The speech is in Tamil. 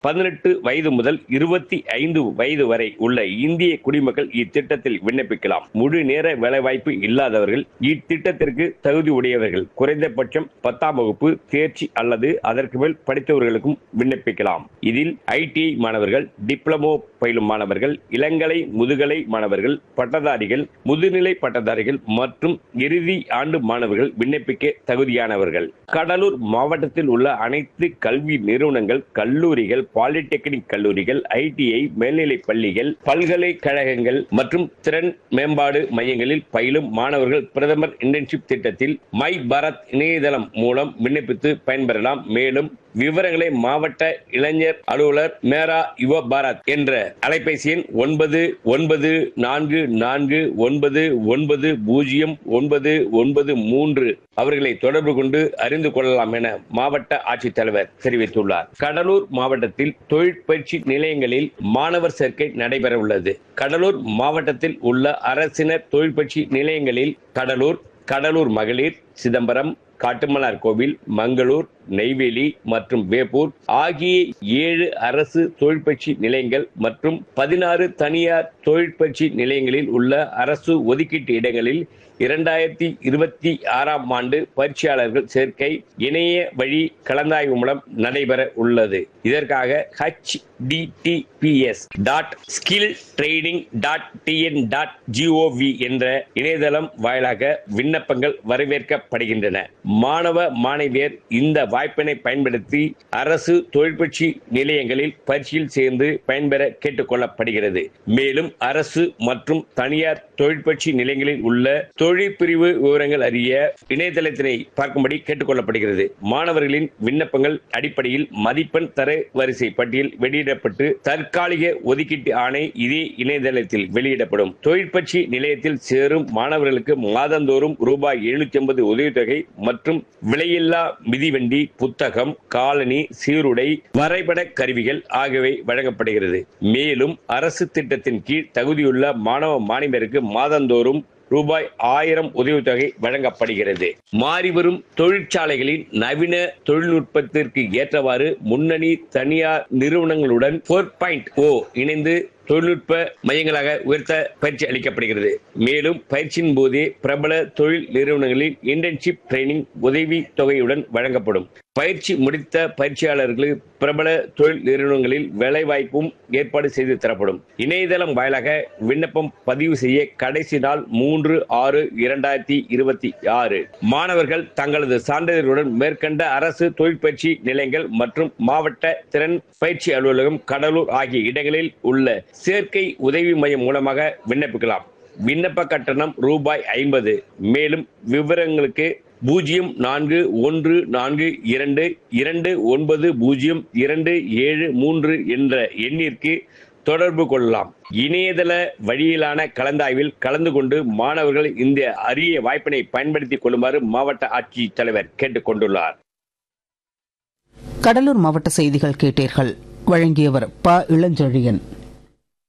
பதினெட்டு வயது முதல் இருபத்தி ஐந்து வயது வரை உள்ள இந்திய குடிமக்கள் இத்திட்டத்தில் விண்ணப்பிக்கலாம் முழு நேர வேலைவாய்ப்பு இல்லாதவர்கள் இத்திட்டத்திற்கு தகுதி உடையவர்கள் குறைந்தபட்சம் பத்தாம் வகுப்பு தேர்ச்சி அல்லது அதற்கு மேல் படித்தவர்களுக்கும் விண்ணப்பிக்கலாம் இதில் ஐடிஐ மாணவர்கள் டிப்ளமோ பயிலும் மாணவர்கள் இளங்கலை முதுகலை மாணவர்கள் பட்டதாரிகள் முதுநிலை பட்டதாரிகள் மற்றும் இறுதி ஆண்டு மாணவர்கள் விண்ணப்பிக்க தகுதியானவர்கள் கடலூர் மாவட்டத்தில் உள்ள அனைத்து கல்வி நிறுவனங்கள் கல்லூரிகள் பாலிடெக்னிக் கல்லூரிகள் ஐடிஐ மேல்நிலைப் பள்ளிகள் பல்கலைக்கழகங்கள் மற்றும் திறன் மேம்பாடு மையங்களில் பயிலும் மாணவர்கள் பிரதமர் இன்டர்ன்ஷிப் திட்டத்தில் மை பாரத் இணையதளம் மூலம் விண்ணப்பித்து பயன்பெறலாம் மேலும் விவரங்களை மாவட்ட இளைஞர் அலுவலர் மேரா யுவ பாரத் என்ற அலைபேசி எண் ஒன்பது ஒன்பது நான்கு நான்கு ஒன்பது ஒன்பது பூஜ்ஜியம் ஒன்பது ஒன்பது மூன்று அவர்களை தொடர்பு கொண்டு அறிந்து கொள்ளலாம் என மாவட்ட ஆட்சித்தலைவர் தெரிவித்துள்ளார் கடலூர் மாவட்டத்தில் தொழிற்பயிற்சி நிலையங்களில் மாணவர் சேர்க்கை நடைபெற உள்ளது கடலூர் மாவட்டத்தில் உள்ள அரசினர் தொழிற்பயிற்சி நிலையங்களில் கடலூர் கடலூர் மகளிர் சிதம்பரம் காட்டுமன்னார் கோவில் மங்களூர் நெய்வேலி மற்றும் வேப்பூர் ஆகிய ஏழு அரசு தொழிற்பயிற்சி நிலையங்கள் மற்றும் பதினாறு தனியார் தொழிற்பயிற்சி நிலையங்களில் உள்ள அரசு ஒதுக்கீட்டு இடங்களில் இரண்டாயிரத்தி இருபத்தி ஆறாம் ஆண்டு பயிற்சியாளர்கள் சேர்க்கை இணைய வழி கலந்தாய்வு மூலம் நடைபெற உள்ளது இதற்காக H TTPS dot skill training dot TN dot GOV என்ற இணையதளம் வாயிலாக விண்ணப்பங்கள் வரவேற்கப்படுகின்றன மாணவ மாணவியர் இந்த வாய்ப்பினை பயன்படுத்தி அரசு தொழிற்பயிற்சி நிலையங்களில் பயிற்சியில் சேர்ந்து பயன்பெற கேட்டுக் கொள்ளப்படுகிறது மேலும் அரசு மற்றும் தனியார் தொழிற்பயிற்சி நிலையங்களில் உள்ள தொழிற்பிரிவு விவரங்கள் அறிய இணையதளத்தினை பார்க்கும்படி கேட்டுக் கொள்ளப்படுகிறது மாணவர்களின் விண்ணப்பங்கள் அடிப்படையில் மதிப்பெண் தர வரிசை பட்டியல் வெளியிடப்பட்டு தற்காலிக ஒதுக்கீட்டு ஆணை இதே இணையதளத்தில் வெளியிடப்படும் தொழிற்பயிற்சி நிலையத்தில் சேரும் மாணவர்களுக்கு மாதந்தோறும் ரூபாய் எழுநூத்தி ஐம்பது உதவித்தொகை மற்றும் விலையில்லா மிதிவண்டி புத்தகம் காலனி சீருடை வரைபட கருவிகள் ஆகியவை வழங்கப்படுகிறது மேலும் அரசு திட்டத்தின் கீழ் தகுதியுள்ள மாணவ மாணவியருக்கு மாதந்தோறும் ரூபாய் ஆயிரம் உதவித்தொகை வழங்கப்படுகிறது மாறிவரும் தொழிற்சாலைகளின் நவீன தொழில்நுட்பத்திற்கு ஏற்றவாறு முன்னணி தனியார் நிறுவனங்களுடன் போர் பாயிண்ட் ஓ இணைந்து தொழில்நுட்ப மையங்களாக உயர்த்த பயிற்சி அளிக்கப்படுகிறது மேலும் பயிற்சியின் போதே பிரபல தொழில் நிறுவனங்களில் இன்டர்ன்ஷிப் ட்ரைனிங் உதவி தொகையுடன் வழங்கப்படும் பயிற்சி முடித்த பயிற்சியாளர்களுக்கு பிரபல தொழில் நிறுவனங்களில் வேலைவாய்ப்பும் ஏற்பாடு செய்து தரப்படும் இணையதளம் வாயிலாக விண்ணப்பம் பதிவு செய்ய கடைசி நாள் மூன்று ஆறு இரண்டாயிரத்தி இருபத்தி ஆறு மாணவர்கள் தங்களது சான்றிதழுடன் மேற்கண்ட அரசு தொழிற்பயிற்சி நிலையங்கள் மற்றும் மாவட்ட திறன் பயிற்சி அலுவலகம் கடலூர் ஆகிய இடங்களில் உள்ள சேர்க்கை உதவி மையம் மூலமாக விண்ணப்பிக்கலாம் விண்ணப்ப கட்டணம் ரூபாய் ஐம்பது மேலும் விவரங்களுக்கு பூஜ்ஜியம் நான்கு ஒன்று நான்கு இரண்டு இரண்டு ஒன்பது பூஜ்ஜியம் இரண்டு ஏழு மூன்று என்ற எண்ணிற்கு தொடர்பு கொள்ளலாம் இணையதள வழியிலான கலந்தாய்வில் கலந்து கொண்டு மாணவர்கள் இந்த அரிய வாய்ப்பினை பயன்படுத்திக் கொள்ளுமாறு மாவட்ட ஆட்சித் தலைவர் கேட்டுக் கொண்டுள்ளார் கடலூர் மாவட்ட செய்திகள் கேட்டீர்கள் வழங்கியவர் ப இளஞ்செழியன்